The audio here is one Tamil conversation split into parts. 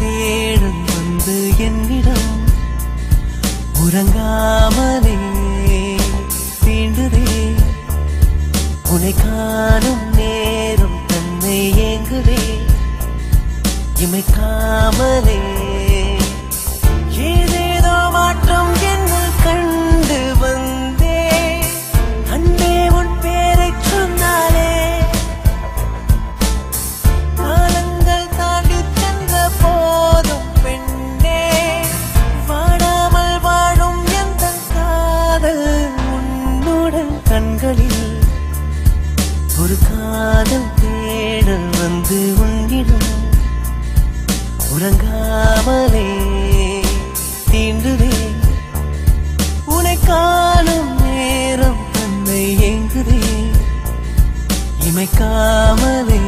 தேடும் வந்து என்னிடம் உறங்காமலே தீண்டுதே உன்னை காணும் நேரம் தன்னை ஏங்குதே இமைக்காமலே ஏதேதோ மாற்றம் என்ன கண்டு வந்தே அன்பே உன் பேரைச் சொன்னாலே காலங்கள் தாண்டி சென்ற போதும் பெண்ணே வாடாமல் வாழும் எந்த காதல் உன்னுடன் கண்களில் ஒரு காதல் தேடல் வந்து உன்னிடம் உறங்காமலே தீண்டுதே உன்னை காணும் நேரம் தன்னை எங்குதே இமைக்காமலே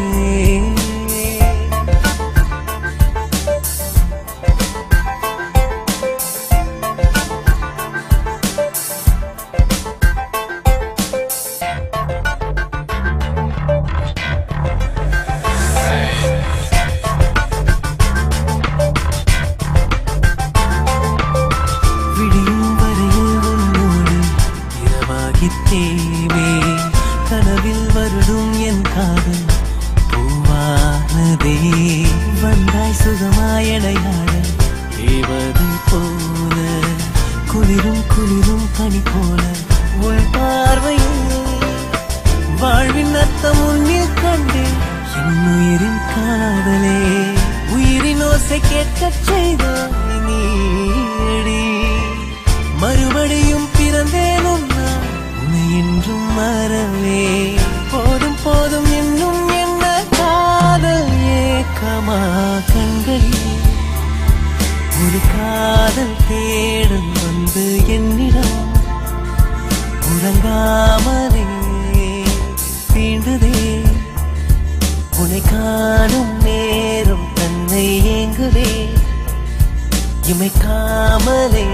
விடியும் வரையில் உன்னோடு இரவாகித் தேவே கனவில் வருடும் என் காதல் பூவானதே வந்தாய் சுகமாயடையாட தேவது போல குளிரும் குளிரும் பனி போல உள் பார்வையில் வாழ்வின் அர்த்தம் உன்னில் கண்டேன் என் உயிரின் காதலே உயிரின் ஓசை கேட்கச் செய்த நீடி மறுபடியும் பிறந்தேன் உன்னால் உன்னை என்றும் மறவே போதும் போதும் இன்னும் என்ன காதல் ஏக்கமா கண்களில் ஒரு காதல் தேடல் வந்து என்னிடம் உறங்காமலே தீண்டுதே உன்னை காணும் நேரம் தன்னை ஏங்குதே இமைக்காமலே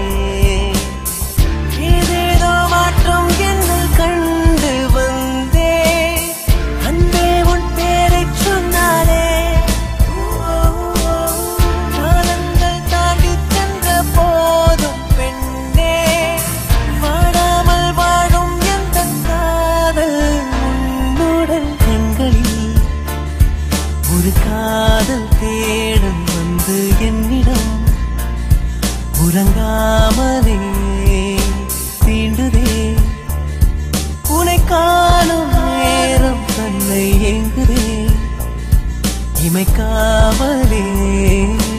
ஏதேதோ மாற்றம் என்ன கண்டு வந்தே அன்பே உன் பேரைச் சொன்னாலே காலங்கள் தாண்டி சென்ற போதும் பெண்ணே வாடாமல் வாழும் எந்த காதல் உன்னுடன் கண்களில் ஒரு காதல் தேடல் வந்து என்னிடம் உறங்காமலே தீண்டுதே உன்னை காணும் நேரம் தன்னை எங்குதே இமைக்காமலே